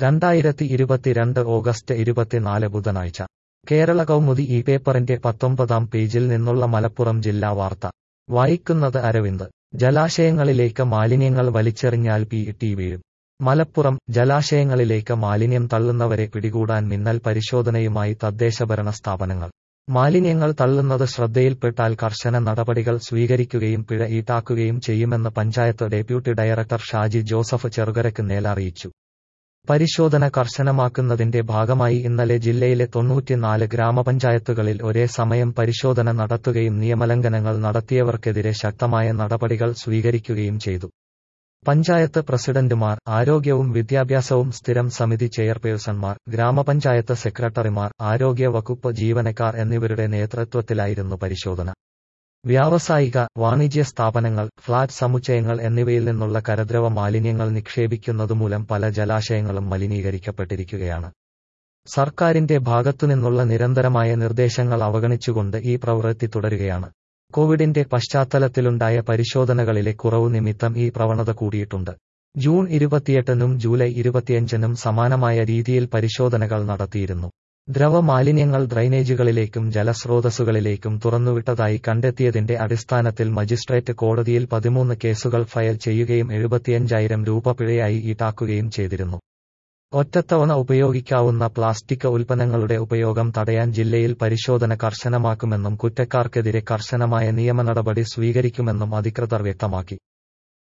രണ്ടായിരത്തി ഇരുപത്തിരണ്ട് ഓഗസ്റ്റ് ഇരുപത്തിനാല് ബുധനാഴ്ച കേരള കൗമുദി ഈ പേപ്പറിന്റെ പത്തൊമ്പതാം പേജിൽ നിന്നുള്ള മലപ്പുറം ജില്ലാ വാർത്ത വായിക്കുന്നത് അരവിന്ദ് ജലാശയങ്ങളിലേക്ക് മാലിന്യങ്ങൾ വലിച്ചെറിഞ്ഞാൽ പി ടി വീഴും മലപ്പുറം ജലാശയങ്ങളിലേക്ക് മാലിന്യം തള്ളുന്നവരെ പിടികൂടാൻ മിന്നൽ പരിശോധനയുമായി തദ്ദേശഭരണ സ്ഥാപനങ്ങൾ മാലിന്യങ്ങൾ തള്ളുന്നത് ശ്രദ്ധയിൽപ്പെട്ടാൽ കർശന നടപടികൾ സ്വീകരിക്കുകയും പിഴ ഈടാക്കുകയും ചെയ്യുമെന്ന് പഞ്ചായത്ത് ഡെപ്യൂട്ടി ഡയറക്ടർ ഷാജി ജോസഫ് ചെറുകരക്ക് മേൽ അറിയിച്ചു പരിശോധന കർശനമാക്കുന്നതിന്റെ ഭാഗമായി ഇന്നലെ ജില്ലയിലെ തൊണ്ണൂറ്റിനാല് ഗ്രാമപഞ്ചായത്തുകളിൽ ഒരേ സമയം പരിശോധന നടത്തുകയും നിയമലംഘനങ്ങൾ നടത്തിയവർക്കെതിരെ ശക്തമായ നടപടികൾ സ്വീകരിക്കുകയും ചെയ്തു പഞ്ചായത്ത് പ്രസിഡന്റുമാർ ആരോഗ്യവും വിദ്യാഭ്യാസവും സ്ഥിരം സമിതി ചെയർപേഴ്സൺമാർ ഗ്രാമപഞ്ചായത്ത് സെക്രട്ടറിമാർ ആരോഗ്യ വകുപ്പ് ജീവനക്കാർ എന്നിവരുടെ നേതൃത്വത്തിലായിരുന്നു പരിശോധന വ്യാവസായിക വാണിജ്യ സ്ഥാപനങ്ങൾ ഫ്ളാറ്റ് സമുച്ചയങ്ങൾ എന്നിവയിൽ നിന്നുള്ള കരദ്രവ മാലിന്യങ്ങൾ നിക്ഷേപിക്കുന്നതുമൂലം പല ജലാശയങ്ങളും മലിനീകരിക്കപ്പെട്ടിരിക്കുകയാണ് സർക്കാരിന്റെ ഭാഗത്തുനിന്നുള്ള നിരന്തരമായ നിർദ്ദേശങ്ങൾ അവഗണിച്ചുകൊണ്ട് ഈ പ്രവൃത്തി തുടരുകയാണ് കോവിഡിന്റെ പശ്ചാത്തലത്തിലുണ്ടായ പരിശോധനകളിലെ കുറവ് നിമിത്തം ഈ പ്രവണത കൂടിയിട്ടുണ്ട് ജൂൺ ഇരുപത്തിയെട്ടിനും ജൂലൈ ഇരുപത്തിയഞ്ചിനും സമാനമായ രീതിയിൽ പരിശോധനകൾ നടത്തിയിരുന്നു ദ്രവമാലിന്യങ്ങൾ ഡ്രൈനേജുകളിലേക്കും ജലസ്രോതസ്സുകളിലേക്കും തുറന്നുവിട്ടതായി കണ്ടെത്തിയതിന്റെ അടിസ്ഥാനത്തിൽ മജിസ്ട്രേറ്റ് കോടതിയിൽ പതിമൂന്ന് കേസുകൾ ഫയൽ ചെയ്യുകയും എഴുപത്തിയഞ്ചായിരം രൂപ പിഴയായി ഈടാക്കുകയും ചെയ്തിരുന്നു ഒറ്റത്തവണ ഉപയോഗിക്കാവുന്ന പ്ലാസ്റ്റിക് ഉൽപ്പന്നങ്ങളുടെ ഉപയോഗം തടയാൻ ജില്ലയിൽ പരിശോധന കർശനമാക്കുമെന്നും കുറ്റക്കാർക്കെതിരെ കർശനമായ നിയമ നടപടി സ്വീകരിക്കുമെന്നും അധികൃതർ വ്യക്തമാക്കി